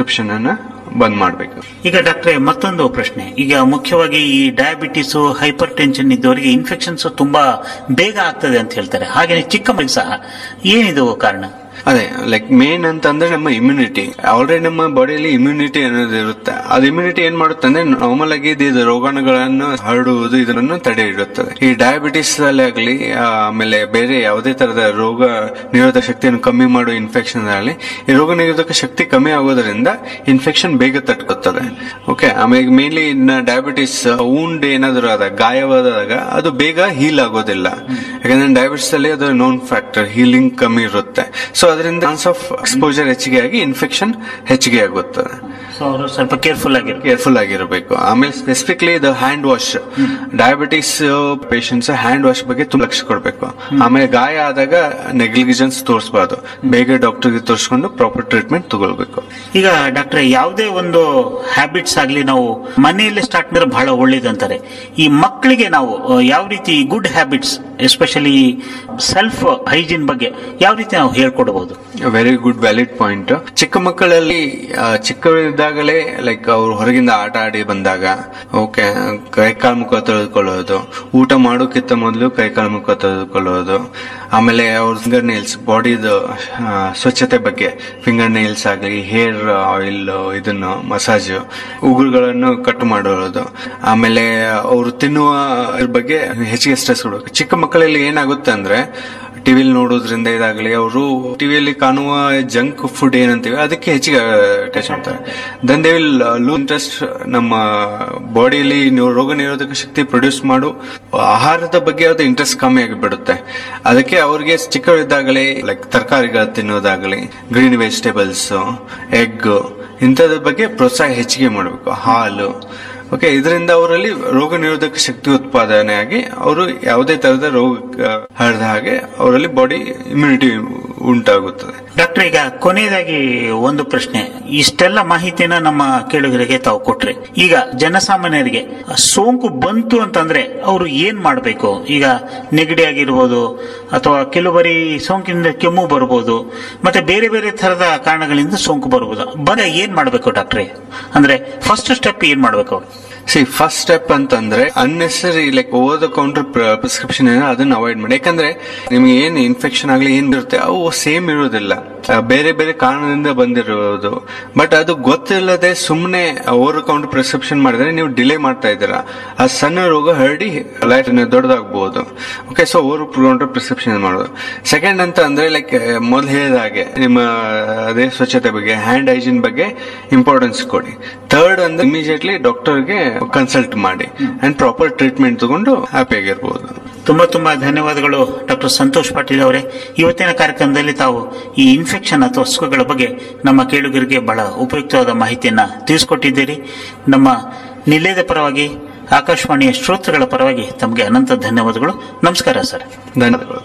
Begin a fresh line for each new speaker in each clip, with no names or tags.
prescription ಅನ್ನ ಬಂದ್ ಮಾಡಬೇಕು
ಈಗ ಡಾಕ್ಟ್ರೆ ಮತ್ತೊಂದು ಪ್ರಶ್ನೆ ಈಗ ಮುಖ್ಯವಾಗಿ ಈ ಡಯಾಬಿಟಿಸ್ ಹೈಪರ್ ಟೆನ್ಷನ್ ಇದ್ದವರಿಗೆ ಇನ್ಫೆಕ್ಷನ್ಸ್ ತುಂಬಾ ಬೇಗ ಆಗ್ತದೆ ಅಂತ ಹೇಳ್ತಾರೆ ಹಾಗೆ ಚಿಕ್ಕ ಮಗುಗೆ ಸಹ ಏನಿದು ಕಾರಣ
ಅದೇ ಲೈಕ್ ಮೇನ್ ಅಂತಂದ್ರೆ ನಮ್ಮ ಇಮ್ಯುನಿಟಿ ಆಲ್ರೆಡಿ ನಮ್ಮ ಬಾಡಿಯಲ್ಲಿ ಇಮ್ಯುನಿಟಿ ಅನ್ನೋದು ಇರುತ್ತೆ ಅದು ಇಮ್ಯುನಿಟಿ ಏನ್ ಮಾಡುತ್ತೆ ಅಂದ್ರೆ ನಾರ್ಮಲ್ ಆಗಿ ಇದು ರೋಗಾಣುಗಳನ್ನು ಹರಡುವುದು ಇದನ್ನು ತಡೆ ಇಡುತ್ತದೆ ಈ ಡಯಾಬಿಟಿಸ್ ಅಲ್ಲಿ ಆಗಲಿ ಆಮೇಲೆ ಬೇರೆ ಯಾವುದೇ ತರದ ರೋಗ ನಿರೋಧಕ ಶಕ್ತಿಯನ್ನು ಕಮ್ಮಿ ಮಾಡುವ ಇನ್ಫೆಕ್ಷನ್ ಆಗಲಿ ಈ ರೋಗ ನಿರೋಧಕ ಶಕ್ತಿ ಕಮ್ಮಿ ಆಗೋದ್ರಿಂದ ಇನ್ಫೆಕ್ಷನ್ ಬೇಗ ತಟ್ಕೊತದೆ ಓಕೆ ಆಮೇಲೆ ಮೇನ್ಲಿ ಇನ್ನ ಡಯಾಬಿಟಿಸ್ ಊಂಡ್ ಏನಾದ್ರು ಆದಾಗ ಗಾಯವಾದಾಗ ಅದು ಬೇಗ ಹೀಲ್ ಆಗೋದಿಲ್ಲ ಯಾಕಂದ್ರೆ ಡಯಾಬಿಟಿಸ್ ಅಲ್ಲಿ ಅದು ನೋನ್ ಫ್ಯಾಕ್ಟರ್ ಹೀಲಿಂಗ್ ಕಮ್ಮಿ ಇರುತ್ತೆ ಸೊ ಅದರಿಂದ ಚಾನ್ಸ್ ಆಫ್ ಎಕ್ಸ್ಪೋಜರ್ ಹೆಚ್ಚಿಗೆ ಆಗಿ ಇನ್ಫೆಕ್ಷನ್ ಹೆಚ್ಚಿಗೆ ಆಗುತ್ತದೆ
ಸೊ ಅವರು ಸ್ವಲ್ಪ ಕೇರ್ಫುಲ್ ಆಗಿರ್ಬೇಕು
ಕೇರ್ಫುಲ್ ಆಗಿರಬೇಕು ಆಮೇಲೆ ಸ್ಪೆಸಿಫಿಕ್ಲಿ ಇದು hand wash diabetes patients hand wash ಬಗ್ಗೆ ತುಂಬ ಲಕ್ಷ ಕೊಡಬೇಕು ಆಮೇಲೆ ಗಾಯ ಆದಾಗ ನೆಗ್ಲಿಜೆನ್ಸ್ ತೋರಿಸಬಾರ್ದು ಬೇಗ ಡಾಕ್ಟರ್ಗೆ ತೋರಿಸ್ಕೊಂಡು ಪ್ರಾಪರ್ ಟ್ರೀಟ್ಮೆಂಟ್ ತಗೊಳ್ಬೇಕು
ಈಗ ಡಾಕ್ಟ್ರೆ ಯಾವುದೇ ಒಂದು ಹ್ಯಾಬಿಟ್ಸ್ ಆಗ್ಲಿ ನಾವು ಮನೆಯಲ್ಲೇ ಸ್ಟಾರ್ಟ್ ಮಾಡಿದ್ರೆ ಬಹಳ ಒಳ್ಳೇದು ಅಂತಾರೆ ಈ ಮಕ್ಕಳಿಗೆ ನಾವು ಅಹ್, ಯಾವ ರೀತಿ good habits especially self hygiene ಬಗ್ಗೆ ಯಾವ ರೀತಿ ನಾವು ಹೇಳ್ಕೊಡ್ಬೋದು
ವೆರಿ ಗುಡ್ ವ್ಯಾಲಿಡ್ ಪಾಯಿಂಟ್ ಚಿಕ್ಕ ಮಕ್ಕಳಲ್ಲಿ ಆ, ಚಿಕ್ಕವರಿದ್ದಾಗಲೇ ಲೈಕ್ ಅವ್ರು ಹೊರಗಿಂದ ಆಟ ಆಡಿ ಬಂದಾಗ ಓಕೆ ಕೈ ಕಾಲು ಮುಖ ತೊಳೆದುಕೊಳ್ಳೋದು ಊಟ ಮಾಡೋಕ್ಕಿಂತ ಮೊದಲು ಕೈ ಕಾಲು ಮುಖ ತೊಳೆದುಕೊಳ್ಳೋದು ಆಮೇಲೆ ಅವ್ರ ಫಿಂಗರ್ ನೇಲ್ಸ್ ಬಾಡಿದು ಸ್ವಚ್ಛತೆ ಬಗ್ಗೆ ಫಿಂಗರ್ ನೇಲ್ಸ್ ಆಗಲಿ ಹೇರ್ ಆಯಿಲ್ ಇದನ್ನು ಮಸಾಜ್ ಉಗುರುಗಳನ್ನು ಕಟ್ ಮಾಡೋದು ಆಮೇಲೆ ಅವರು ತಿನ್ನುವ ಇದ್ರ ಬಗ್ಗೆ ಹೆಚ್ಚಿಗೆ ಸ್ಟ್ರೆಸ್ ಕೊಡಬೇಕು ಚಿಕ್ಕ ಮಕ್ಕಳಲ್ಲಿ ಏನಾಗುತ್ತೆ ಅಂದ್ರೆ ಟಿವಿಲಿ ನೋಡೋದ್ರಿಂದ ಇದಾಗಲಿ ಅವರು ಟಿವಿಯಲ್ಲಿ ಕಾಣುವ ಜಂಕ್ ಫುಡ್ ಏನಂತೀವಿ ಅದಕ್ಕೆ ಹೆಚ್ಚಿಗೆ ಅಟ್ಯಾಚ್ ಮಾಡ್ತಾರೆ then they will lose interest ನಮ್ಮ ಬಾಡಿಯಲ್ಲಿ ರೋಗ ನಿರೋಧಕ ಶಕ್ತಿ ಪ್ರೊಡ್ಯೂಸ್ ಮಾಡು ಆಹಾರದ ಬಗ್ಗೆ ಅದು ಇಂಟ್ರೆಸ್ಟ್ ಕಮ್ಮಿ ಆಗಿಬಿಡುತ್ತೆ ಅದಕ್ಕೆ ಅವ್ರಿಗೆ ಚಿಕ್ಕವರಿದ್ದಾಗಲೇ ಲೈಕ್ ತರಕಾರಿಗಳು ತಿನ್ನೋದಾಗಲಿ ಗ್ರೀನ್ ವೆಜಿಟೇಬಲ್ಸ್ ಎಗ್ ಇಂಥದ್ರ ಬಗ್ಗೆ ಪ್ರೋತ್ಸಾಹ ಹೆಚ್ಚಿಗೆ ಮಾಡಬೇಕು ಹಾಲು ಓಕೆ ಇದರಿಂದ ಅವರಲ್ಲಿ ರೋಗ ನಿರೋಧಕ ಶಕ್ತಿ ಉತ್ಪಾದನೆ ಆಗಿ ಅವರು ಯಾವುದೇ ತರಹದ ರೋಗ ಹರಡ ಹಾಗೆ ಅವರಲ್ಲಿ ಬಾಡಿ ಇಮ್ಯುನಿಟಿ ಉಂಟಾಗುತ್ತದೆ
ಡಾಕ್ಟರ್ ಈಗ ಕೊನೆಯದಾಗಿ ಒಂದು ಪ್ರಶ್ನೆ ಇಷ್ಟೆಲ್ಲ ಮಾಹಿತಿನ ನಮ್ಮ ಕೇಳುಗರಿಗೆ ತಾವು ಕೊಟ್ರೆ ಈಗ ಜನಸಾಮಾನ್ಯರಿಗೆ ಸೋಂಕು ಬಂತು ಅಂತಂದ್ರೆ ಅವರು ಏನ್ ಮಾಡಬೇಕು ಈಗ ನೆಗಡಿ ಆಗಿರ್ಬೋದು ಅಥವಾ ಕೆಲವು ಬಾರಿ ಸೋಂಕಿನಿಂದ ಕೆಮ್ಮು ಬರ್ಬೋದು ಮತ್ತೆ ಬೇರೆ ಬೇರೆ ತರದ ಕಾರಣಗಳಿಂದ ಸೋಂಕು ಬರ್ಬೋದು ಬಂದ ಏನ್ ಮಾಡಬೇಕು ಡಾಕ್ಟ್ರೆ ಅಂದ್ರೆ ಫಸ್ಟ್ ಸ್ಟೆಪ್ ಏನ್ ಮಾಡ್ಬೇಕು ಅವ್ರು
ಸಿ ಫಸ್ಟ್ ಸ್ಟೆಪ್ ಅಂತಂದ್ರೆ unnecessary like over the counter prescription ಏನೋ ಅದನ್ನ ಅವಾಯ್ಡ್ ಮಾಡಿ ಯಾಕಂದ್ರೆ ನಿಮ್ಗೆ ಏನ್ ಇನ್ಫೆಕ್ಷನ್ ಆಗ್ಲಿ ಏನ್ ಇರುತ್ತೆ ಅವು ಸೇಮ್ ಇರೋದಿಲ್ಲ ಆ, ಬೇರೆ ಬೇರೆ ಕಾರಣದಿಂದ ಬಂದಿರೋದು ಬಟ್ ಅದು ಗೊತ್ತಿಲ್ಲದೆ ಸುಮ್ಮನೆ ಓವರ್ ಕೌಂಟರ್ ಪ್ರಿಸ್ಕ್ರಿಪ್ಷನ್ ಮಾಡಿದ್ರೆ ನೀವು ಡಿಲೇ ಮಾಡ್ತಾ ಇದ್ದೀರಾ ಆ ಸಣ್ಣ ರೋಗ ಹರಡಿ ಲೈಟ್ ದೊಡ್ಡದಾಗಬಹುದು okay so over counter prescription ಮಾಡೋದು ಸೆಕೆಂಡ್ ಅಂತ ಅಂದ್ರೆ ಲೈಕ್ ಮೊದಲು ಹೇಳಿದ ಹಾಗೆ ನಿಮ್ಮ ಅದೇ ಸ್ವಚ್ಛತೆ ಬಗ್ಗೆ ಹ್ಯಾಂಡ್ ಹೈಜೀನ್ ಬಗ್ಗೆ ಇಂಪಾರ್ಟೆನ್ಸ್ ಕೊಡಿ ಥರ್ಡ್ ಅಂದ್ರೆ ಇಮಿಡಿಯೇಟ್ಲಿ ಡಾಕ್ಟರ್ಗೆ ಕನ್ಸಲ್ಟ್ ಮಾಡಿ ಅಂಡ್ ಪ್ರಾಪರ್ ಟ್ರೀಟ್ಮೆಂಟ್ ತಗೊಂಡು ಹ್ಯಾಪಿ ಆಗಿರ್ಬೋದು
ತುಂಬಾ ತುಂಬಾ ಧನ್ಯವಾದಗಳು ಡಾಕ್ಟರ್ ಸಂತೋಷ್ ಪಾಟೀಲ್ ಅವರೇ ಇವತ್ತಿನ ಕಾರ್ಯಕ್ರಮದಲ್ಲಿ ತಾವು ಈ ಇನ್ಫೆಕ್ಷನ್ ಅಥವಾ ಅಸುಖಗಳ ಬಗ್ಗೆ ನಮ್ಮ ಕೇಳುಗರಿಗೆ ಬಹಳ ಉಪಯುಕ್ತವಾದ ಮಾಹಿತಿಯನ್ನ ತಿಳಿಸಿಕೊಟ್ಟಿದ್ದೀರಿ ನಮ್ಮ ನಿಲಯದ ಪರವಾಗಿ ಆಕಾಶವಾಣಿಯ ಶ್ರೋತೃಗಳ ಪರವಾಗಿ ತಮಗೆ ಅನಂತ ಧನ್ಯವಾದಗಳು ನಮಸ್ಕಾರ ಸರ್
ಧನ್ಯವಾದಗಳು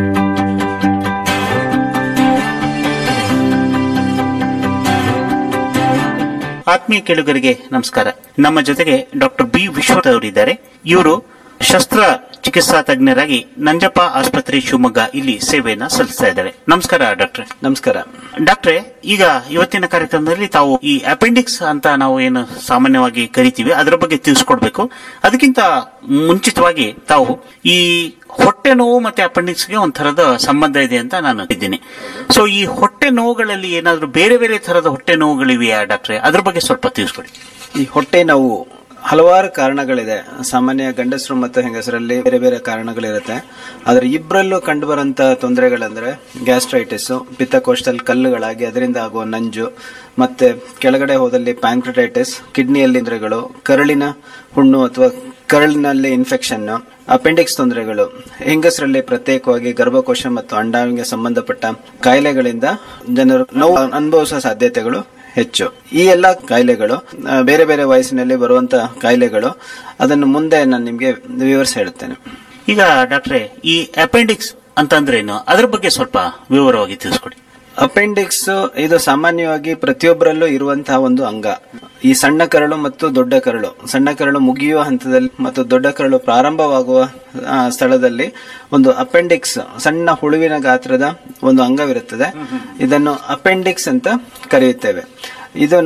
ಆತ್ಮೀಯ ಕೇಳುಗರಿಗೆ ನಮಸ್ಕಾರ ನಮ್ಮ ಜೊತೆಗೆ ಡಾಕ್ಟರ್ ಬಿ ವಿಶ್ವನಾಥ್ ಅವರಿದ್ದಾರೆ ಇವರು ಶಸ್ತ್ರ ಚಿಕಿತ್ಸಾ ತಜ್ಞರಾಗಿ ನಂಜಪ್ಪ ಆಸ್ಪತ್ರೆ ಶಿವಮೊಗ್ಗ ಇಲ್ಲಿ ಸೇವೆಯನ್ನ ಸಲ್ಲಿಸ್ತಾ ಇದ್ದಾರೆ ನಮಸ್ಕಾರ ಡಾಕ್ಟ್ರೆ
ನಮಸ್ಕಾರ
ಡಾಕ್ಟ್ರೆ ಈಗ ಇವತ್ತಿನ ಕಾರ್ಯಕ್ರಮದಲ್ಲಿ ತಾವು ಈ ಅಪೆಂಡಿಕ್ಸ್ ಅಂತ ನಾವು ಏನು ಸಾಮಾನ್ಯವಾಗಿ ಕರಿತೀವಿ ಅದರ ಬಗ್ಗೆ ತಿಳಿಸ್ಕೊಡ್ಬೇಕು ಅದಕ್ಕಿಂತ ಮುಂಚಿತವಾಗಿ ತಾವು ಈ ಹೊಟ್ಟೆ ನೋವು ಮತ್ತೆ ಅಪೆಂಡಿಕ್ಸ್ಗೆ ಒಂಥರದ ಸಂಬಂಧ ಇದೆ ಅಂತ ನಾನು ಇದ್ದೀನಿ ಸೊ ಈ ಹೊಟ್ಟೆ ನೋವುಗಳಲ್ಲಿ ಏನಾದ್ರೂ ಬೇರೆ ಬೇರೆ ತರದ ಹೊಟ್ಟೆ ನೋವುಗಳಿವೆಯಾ ಡಾಕ್ಟ್ರೆ ಅದ್ರ ಬಗ್ಗೆ ಸ್ವಲ್ಪ ತಿಳಿಸ್ಕೊಡಿ
ಈ ಹೊಟ್ಟೆ ನೋವು ಹಲವಾರು ಕಾರಣಗಳಿದೆ ಸಾಮಾನ್ಯ ಗಂಡಸರು ಮತ್ತು ಹೆಂಗಸರಲ್ಲಿ ಬೇರೆ ಬೇರೆ ಕಾರಣಗಳಿರುತ್ತೆ ಆದ್ರೆ ಇಬ್ಬರಲ್ಲೂ ಕಂಡುಬರುವಂತ ತೊಂದರೆಗಳಂದ್ರೆ ಗ್ಯಾಸ್ಟ್ರೈಟಿಸ್ ಪಿತ್ತಕೋಶದಲ್ಲಿ ಕಲ್ಲುಗಳಾಗಿ ಅದರಿಂದ ಆಗುವ ನಂಜು ಮತ್ತೆ ಕೆಳಗಡೆ ಹೋದಲ್ಲಿ ಪ್ಯಾಂಕ್ರಟೈಟಿಸ್ ಕಿಡ್ನಿಯಲ್ಲಿ ತೊಂದರೆಗಳು ಕರಳಿನ ಹುಣ್ಣು ಅಥವಾ ಕರಳಿನಲ್ಲಿ ಇನ್ಫೆಕ್ಷನ್ ಅಪೆಂಡಿಕ್ಸ್ ತೊಂದರೆಗಳು ಹೆಂಗಸರಲ್ಲಿ ಪ್ರತ್ಯೇಕವಾಗಿ ಗರ್ಭಕೋಶ ಮತ್ತು ಅಂಡಾವಿಗೆ ಸಂಬಂಧಪಟ್ಟ ಕಾಯಿಲೆಗಳಿಂದ ಜನರು ನೋವು ಅನುಭವಿಸುವ ಸಾಧ್ಯತೆಗಳು ಹೆಚ್ಚು ಈ ಎಲ್ಲ ಕಾಯಿಲೆಗಳು ಆ, ಬೇರೆ ಬೇರೆ ವಯಸ್ಸಿನಲ್ಲಿ ಬರುವಂತ ಕಾಯಿಲೆಗಳು ಅದನ್ನು ಮುಂದೆ ನಾನು ನಿಮಗೆ ವಿವರಿಸಿ ಹೇಳುತ್ತೇನೆ
ಈಗ ಡಾಕ್ಟ್ರೆ ಈ ಅಪೆಂಡಿಕ್ಸ್ ಅಂತಂದ್ರೇನು ಅದ್ರ ಬಗ್ಗೆ ಸ್ವಲ್ಪ ವಿವರವಾಗಿ ತಿಳಿಸ್ಕೊಡಿ
ಅಪೆಂಡಿಕ್ಸ್ ಇದು ಸಾಮಾನ್ಯವಾಗಿ ಪ್ರತಿಯೊಬ್ಬರಲ್ಲೂ ಇರುವಂತಹ ಒಂದು ಅಂಗ ಈ ಸಣ್ಣ ಕರಳು ಮತ್ತು ದೊಡ್ಡ ಕರಳು ಸಣ್ಣ ಕರಳು ಮುಗಿಯುವ ಹಂತದಲ್ಲಿ ಮತ್ತು ದೊಡ್ಡ ಕರಳು ಪ್ರಾರಂಭವಾಗುವ ಆ, ಸ್ಥಳದಲ್ಲಿ ಒಂದು ಅಪೆಂಡಿಕ್ಸ್ ಸಣ್ಣ ಹುಳುವಿನ ಗಾತ್ರದ ಒಂದು ಅಂಗವಿರುತ್ತದೆ ಇದನ್ನು ಅಪೆಂಡಿಕ್ಸ್ ಅಂತ ಕರೆಯುತ್ತೇವೆ ಇದು